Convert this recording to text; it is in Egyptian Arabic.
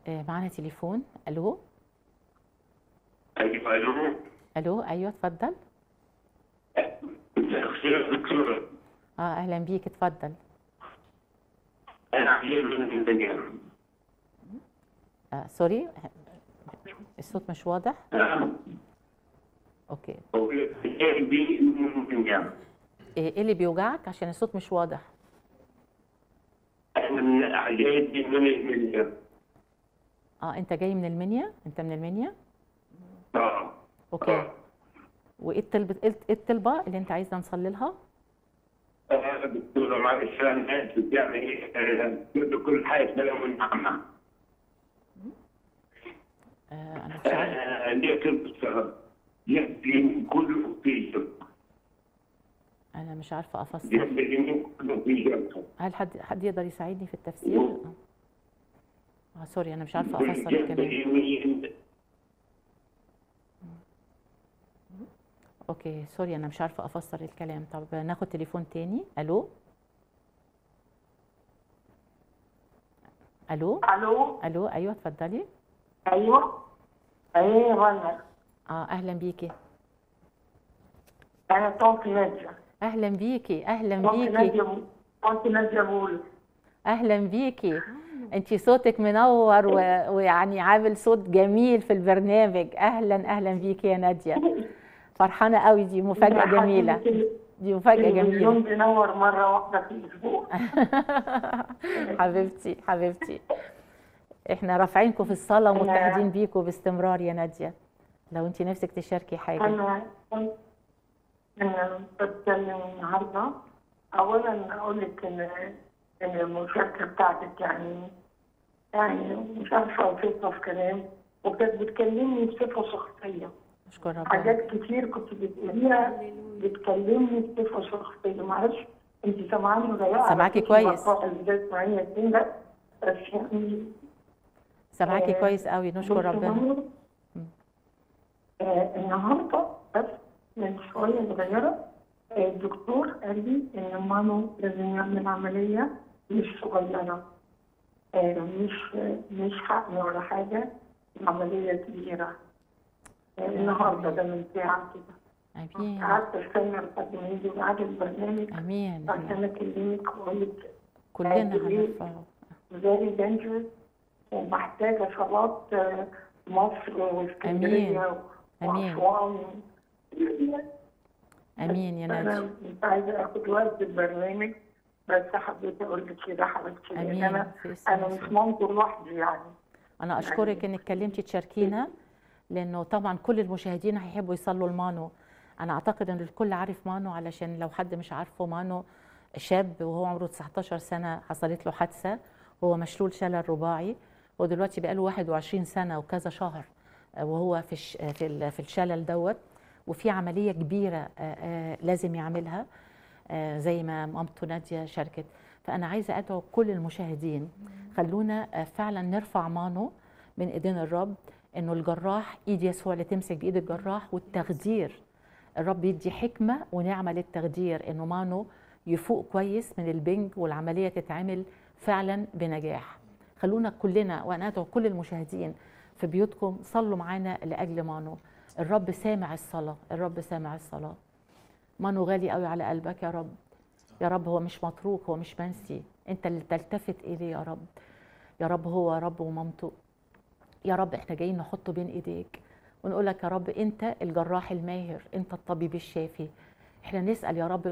آه، معانا تليفون الو ايوه الو الو ايوه اتفضل خير دكتور اه اهلا بيك اتفضل انا عيان من الدنيا آه سوري الصوت مش واضح نعم اوكي وعيان بي من الدنيا ايه إيه اللي بيوجعك عشان الصوت مش واضح انا من عيان بي من الدنيا اه انت جاي من المنيا انت من المنيا اه اوكي وايه الطلبة ايه الطلبة اللي انت عايزنا نصلي لها آه، دكتورة معلش انا اسف يعني آه، كل حاجه سلام ونعمه آه انا مش عارف آه، ليه كنت يبدي كله في جنب انا مش عارفة افسر يبدي اليمين كله في جنب هل حد حد يقدر يساعدني في التفسير اه آه، سوري انا مش عارفة افسر والجنب الكلام اليمين اوكي سوري انا مش عارفة افسر الكلام طب ناخد تليفون تاني الو الو الو الو ايوه اتفضلي ايوه ايه ولا اه اهلا بيكي انا طنط ناديه اهلا بيكي اهلا طنط بيكي ناديه طنط ناديه بول اهلا بيكي انتي صوتك منور و... ويعني عامل صوت جميل في البرنامج اهلا اهلا بيكي يا ناديه فرحانه قوي دي مفاجاه جميله دي مفاجاه جميله التلفزيون بينور مره واحده في الاسبوع حبيبتي حبيبتي احنا رافعينكم في الصلاه أنا- ومتحدين بيكم باستمرار يا ناديه لو انت نفسك تشاركي حاجه انا انا بتكلم النهارده اولا اقول لك ان ان المشاركه بتاعتك يعني يعني مش عارفه اوصفها في كلام وكانت بتكلمني بصفه شخصيه اشكر ربنا حاجات كتير كنت بتقوليها بتكلمني بصفه شخصيه معلش انت سامعاني ولا لا؟ سامعاكي كويس. ازاي تسمعيني الدين ده بس يعني سامعاكي آه، كويس قوي نشكر ربنا بصي، آه النهارده بس من شويه صغيره آه، الدكتور قال لي ان مانو لازم يعمل عمليه مش صغيره آه مش مش حقن ولا حاجه عمليه كبيره آه النهارده ده من ساعه كده امين قعدت استنى لحد ما يجي ميعاد البرنامج امين عشان اكلمك واقول لك كلنا آمين. هنرفعه فيري دينجرس ومحتاجه صلاه آه، مصر واسكندريه آمين. واسوان امين يا ناديه انا مش عايزه اخد وقت البرنامج بس حبيت اقول لك كده حبيبتي لان امين انا في اسم انا مش يسوع. مامته لوحدي يعني انا اشكرك انك كلمتي تشاركينا لانه طبعا كل المشاهدين هيحبوا يصلوا لمانو انا اعتقد ان الكل عارف مانو علشان لو حد مش عارفه مانو شاب وهو عمره 19 سنه حصلت له حادثه هو مشلول شلل رباعي ودلوقتي بقاله 21 سنه وكذا شهر آه، وهو في الش- في ال- في الشلل دوت وفي عمليه كبيره آه، آه، لازم يعملها آه، زي ما مامته ناديه شاركت فانا عايزه ادعو كل المشاهدين خلونا آه، فعلا نرفع مانو من ايدين الرب انه الجراح ايد يسوع اللي تمسك بايد الجراح والتخدير الرب يدي حكمه ونعمه للتخدير انه مانو يفوق كويس من البنج والعمليه تتعمل فعلا بنجاح خلونا كلنا وانا ادعو كل المشاهدين في بيوتكم صلوا معانا لاجل مانو الرب سامع الصلاه الرب سامع الصلاه مانو غالي قوي على قلبك يا رب يا رب هو مش متروك هو مش منسي انت اللي تلتفت اليه يا رب يا رب هو رب ومامته يا رب احنا جايين نحطه بين ايديك ونقول لك يا رب انت الجراح الماهر انت الطبيب الشافي احنا نسال يا رب